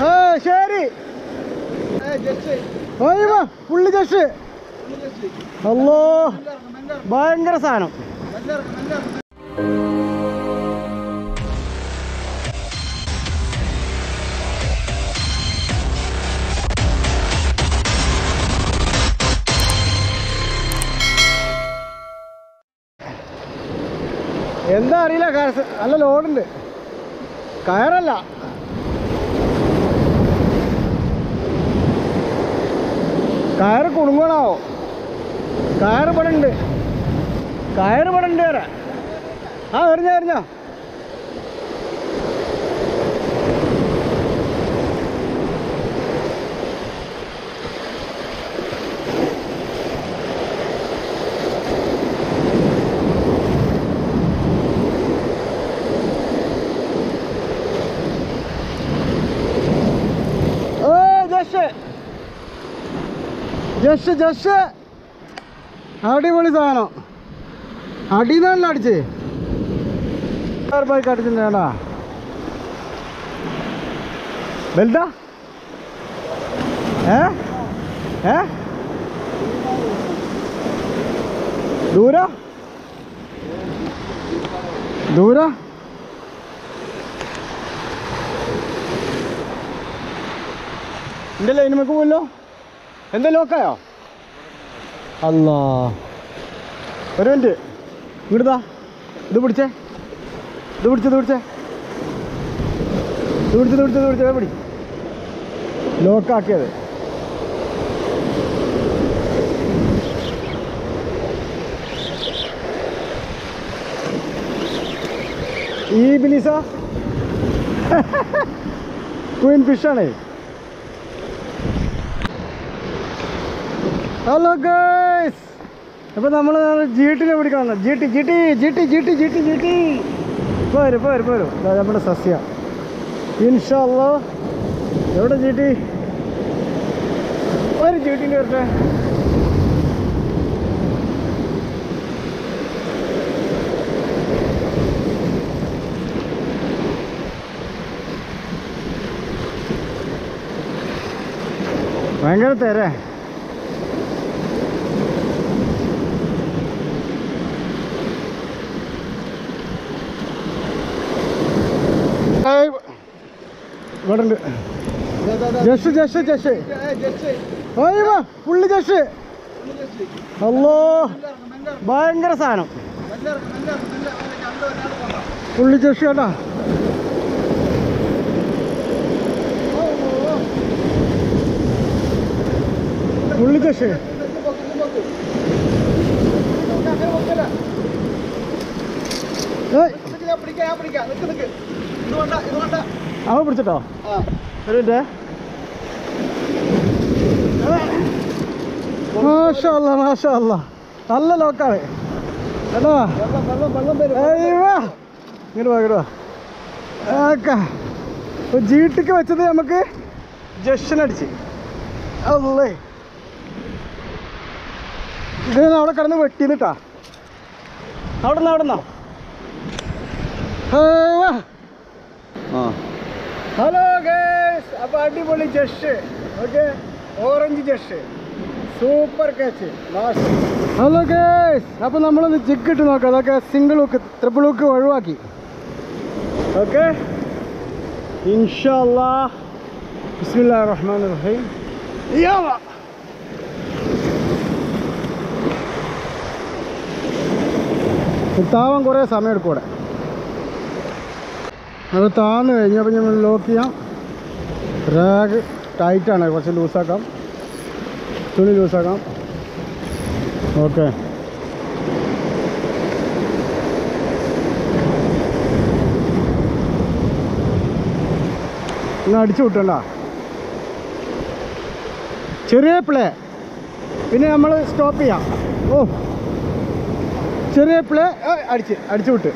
ഏ ശരി ഓയ് വാ, പുള്ളി ജഷ് അല്ലോ ഭയങ്കര സാധനം എന്താ അറിയില്ല കാശ് നല്ല ലോഡുണ്ട് കയറല്ല കയറ് കുടുങ്ങണാവോ കയറ് ഇവിടെ ഉണ്ട് കയറ് ഇവിടെ ഉണ്ട് വേറെ ആ എറിഞ്ഞോ എറിഞ്ഞോ ഓ ജഷ് ജഷ് ജഷ് അടിപൊളി സാധനം അടിന്നല്ല അടിച്ച് ബൈക്ക് അടിച്ചിട്ടുണ്ടാ വലുതാ ഏ ഏ ദൂര ദൂര എൻ്റെ ലൈനുമൊക്കെ പോലോ എന്താ ലോക്കായോ അല്ലാ ഒരു മിനിറ്റ് ഇങ്ങോട്ടാ ഇത് പിടിച്ചേ ഇത് പിടിച്ചേ ഇത് പിടിച്ചേ ഇത് പിടിച്ചത് പിടിച്ചത് പിടിച്ചത് പിടി ലോക്കാക്കിയത് ഈ ബിലീസ ക്വീൻ ഫിഷാണേ ഹലോ ഗേസ് അപ്പൊ നമ്മൾ ജി ടിനെ പിടിക്കണം G T G T G T G T G T G T പോരും പോരും പോരും ഇതാ നമ്മുടെ സസ്യ ഇൻഷാല്ലോ എവിടെ ജി ടി ഒരു ജി ടിൻ്റെ വരട്ടെ ഭയങ്കര തരേ ഏയ് ഇവിടെ ഉണ്ട് ജഷ് ജഷ് ജഷ് ഓയ് വാ, പുള്ളി ജഷ് അല്ലോ ഭയങ്കര സാധനം പുള്ളി ജഷ് കേട്ടാ പുള്ളി ജഷ് ഏയ് അവ പിടിച്ചിട്ടോ ഒരു മിനിറ്റ് മാഷല്ല മാഷല്ല നല്ല ലോക്കാണ് കേട്ടോ ഏയ് വാ. ഇങ്ങോട്ട് വാ ഇങ്ങോട്ട് വാ ഓക്കെ ജീട്ടിക്ക് വെച്ചത് നമുക്ക് ജഷനടിച്ച് അല്ലേ ഇത് ഞാൻ അവിടെ കിടന്ന് വെട്ടിന്നിട്ടാ അവിടെ നിന്ന് അവിടെ നിന്നോ ഹലോ ഗേസ് അപ്പൊ അടിപൊളി ജഷ് ഓക്കെ ഓറഞ്ച് ജഷ് സൂപ്പർ കാച്ച് ഹലോ ഗേസ് അപ്പൊ നമ്മളൊന്ന് ജിഗ് ഇട്ട് നോക്കാം അതൊക്കെ സിംഗിൾ ഹുക്ക് ട്രിപ്പിൾ ഹുക്ക് ഒഴിവാക്കി ഓക്കെ ഇൻഷാല്ലാ ബിസ്മില്ലാ റഹ്മാൻ റഹീം യാവാ താവാൻ കുറേ സമയം എടുക്കും ഇവിടെ അത് താന്ന് കഴിഞ്ഞപ്പോൾ നമ്മൾ ലോക്ക് ചെയ്യാം റാഗ് ടൈറ്റാണ് കുറച്ച് ലൂസാക്കാം തുണി ലൂസാക്കാം ഓക്കെ ഇന്ന് അടിച്ചു വിട്ടണ്ട ചെറിയ പ്ലേ പിന്നെ നമ്മൾ സ്റ്റോപ്പ് ചെയ്യാം ഓ ചെറിയ പ്ലേ അടിച്ച് അടിച്ചു വിട്ട്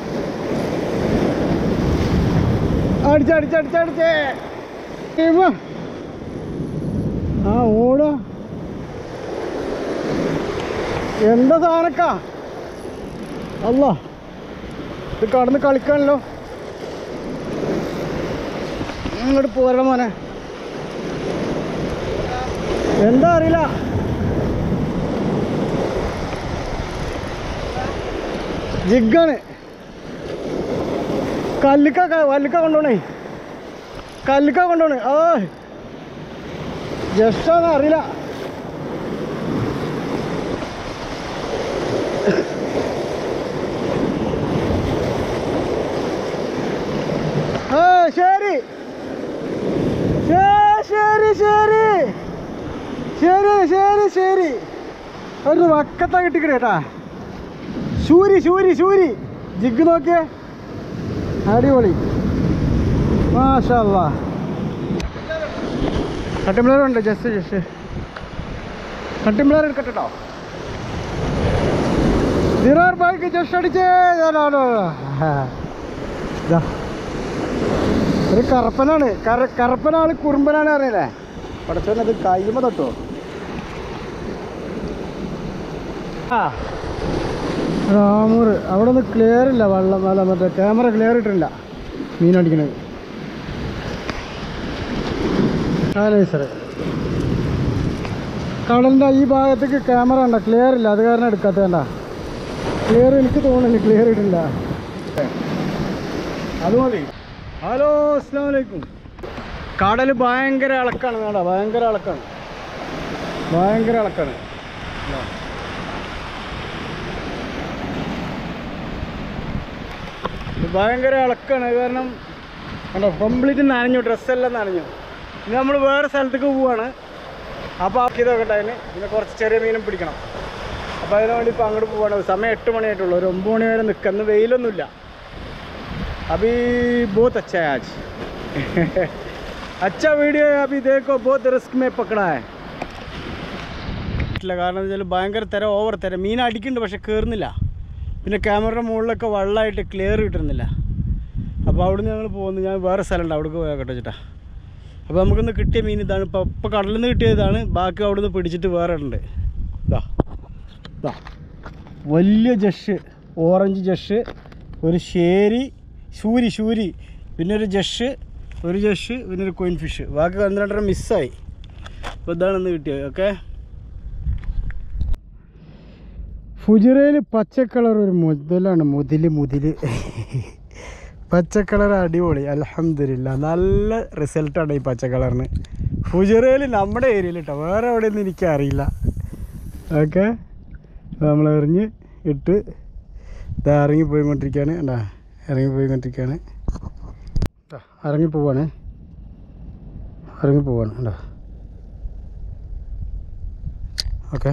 അടിച്ച് അടിച്ച് അടിച്ച് അടിച്ച് ഇവ. ആ ഓട എന്താ സാധനക്കാ അല്ല ഇത് കടന്ന് കളിക്കാണല്ലോ അങ്ങോട്ട് പോരണം മോനെ എന്താ അറിയില്ല ജിഗാണ് കല്ലിക്ക ക- വല്ലിക്ക കൊണ്ടോണേ കല്ലിക്ക കൊണ്ടോണേ ആ ജസ്റ്റാന്ന് അറിയില്ല ആ ശരി ശേ- ശരി ശരി ശരി ശരി ശരി ഒരു വക്കത്ത കിട്ടിക്കണേട്ടാ ശൂരി ശൂരി ശൂരി ജിഗ് നോക്കിയേ അടിപൊളി മാഷല്ല കട്ടിമ്പിളറുണ്ട് ജസ്റ്റ് ജസ്റ്റ് കട്ടിമ്പിളർ എടുക്കട്ടെ കേട്ടോ ദിറാർ ബായിക്ക് ജസ്റ്റ് അടിച്ചേ ഞാനാണോ ഇതാ ഒരു കറുപ്പനാണ് കറ കറുപ്പനാണ് കുറുമ്പനാണ് അറിയില്ലേ പഠിച്ചത് കയ്യുമ്പോ തൊട്ടോ ആ രാമൂർ അവിടെ ഒന്ന് ക്ലിയർ ഇല്ല വെള്ളം അല്ല മറ്റേ ക്യാമറ ക്ലിയർ ഇട്ടില്ല മീൻ അടിക്കണത് സാറേ കടലിൻ്റെ ഈ ഭാഗത്തേക്ക് ക്യാമറ ഉണ്ടോ ക്ലിയർ ഇല്ല അത് കാരണം എടുക്കാത്ത വേണ്ട ക്ലിയർ എനിക്ക് തോന്നുന്നില്ല ക്ലിയർ ഇട്ടില്ല അത് മതി ഹലോ അസ്സാം വലൈക്കും കടൽ ഭയങ്കര ഇളക്കാണ് നാടാ ഭയങ്കര ഇളക്കാണ് ഭയങ്കര ഇളക്കാണ് ഇതാ. ഇത് ഭയങ്കര ഇളക്കാണ് അത് കാരണം കണ്ടോ കംപ്ലീറ്റ് നനഞ്ഞു ഡ്രസ്സെല്ലാം നനഞ്ഞു ഇനി നമ്മൾ വേറെ സ്ഥലത്തേക്ക് പോവാണ് അപ്പോൾ ആക്കിയതൊക്കെ ഉണ്ടായിരുന്നു പിന്നെ കുറച്ച് ചെറിയ മീനും പിടിക്കണം അപ്പോൾ അതിന് വേണ്ടി ഇപ്പോൾ അങ്ങോട്ട് പോവാണ് സമയം എട്ട് മണിയായിട്ടുള്ളൂ ഒരു ഒമ്പത് മണി വരെ നിൽക്കുക ഇന്ന് വെയിലൊന്നുമില്ല अभी बहुत अच्छा है आज अच्छा वीडियो है अभी देखो बहुत रिस्क में पकड़ा है ഇല്ല കാരണം എന്താ വെച്ചാൽ ഭയങ്കര തിര ഓവർ തിര മീൻ അടിക്കുന്നുണ്ട് പക്ഷെ കയറുന്നില്ല പിന്നെ ക്യാമറയുടെ മുകളിലൊക്കെ വെള്ളമായിട്ട് ക്ലിയർ കിട്ടുന്നില്ല അപ്പോൾ അവിടുന്ന് ഞങ്ങൾ പോകുന്നു ഞാൻ വേറെ സ്ഥലമുണ്ട് അവിടേക്ക് പോയാൽ ചേട്ടാ അപ്പോൾ നമുക്കിന്ന് കിട്ടിയ മീൻ ഇതാണ് ഇപ്പോൾ ഇപ്പോൾ കടലിൽ നിന്ന് കിട്ടിയതാണ് ബാക്കി അവിടുന്ന് പിടിച്ചിട്ട് വേറെ ഉണ്ട് ഇതാ ഇതാ വലിയ ജഷ് ഓറഞ്ച് ജഷ് ഒരു ശേരി ശൂരി ശൂരി പിന്നെ ഒരു ജഷ് ഒരു ജഷ് പിന്നെ ഒരു കോയിൻ ഫിഷ് ബാക്കി ഒന്ന് രണ്ടെണ്ണം മിസ്സായി അപ്പോൾ ഇതാണ് ഇന്ന് കിട്ടിയത് ഓക്കെ ഫുജിറയിൽ പച്ച കളർ ഒരു മുതലാണ് മുതില് മുതില് പച്ച കളർ അടിപൊളി അലഹമില്ല നല്ല റിസൾട്ടാണ് ഈ പച്ച കളറിന് ഫുജിറയിൽ നമ്മുടെ ഏരിയയിൽ കേട്ടോ വേറെ എവിടെയൊന്നും എനിക്കറിയില്ല ഓക്കെ നമ്മൾ എറിഞ്ഞ് ഇട്ട് ഇതാ ഇറങ്ങി പോയിക്കൊണ്ടിരിക്കുകയാണ് ഉണ്ടാ ഇറങ്ങി പോയിക്കൊണ്ടിരിക്കുകയാണ് ട്ടാ, ഇറങ്ങി പോവാണ് ഇറങ്ങി പോവാണ് ഉണ്ടാ ഓക്കെ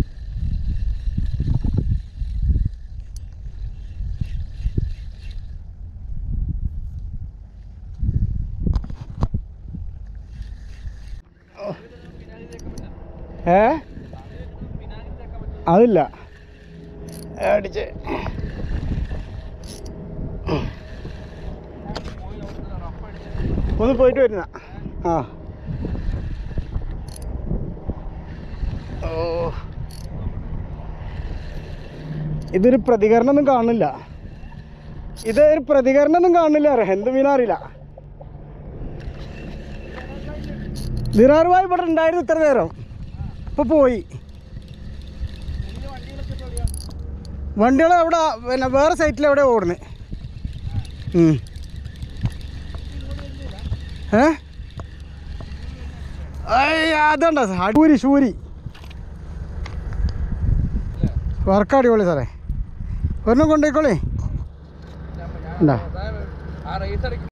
ഏ അതില്ല അടിച്ച് ഒന്ന് പോയിട്ട് വരുന്ന ആ ഓ ഇതൊരു പ്രതികരണം ഒന്നും കാണില്ല ഇതൊരു പ്രതികരണം ഒന്നും കാണില്ല അറിയാം എന്ത് മീനാ അറിയില്ല ദിറാറുമായി ഇവിടെ ഉണ്ടായിരുന്നു ഇത്ര നേരം ഇപ്പൊ പോയി വണ്ടികൾ അവിടെ പിന്നെ വേറെ സൈറ്റിൽ എവിടെ ഓടുന്നത് ഏ ഏയ് അതുണ്ടോ ശൂരി ശൂരി വർക്ക് അടിപൊളി സാറേ ഒരെണ്ണം കൊണ്ടുപോയിക്കോളേ ഉണ്ടാ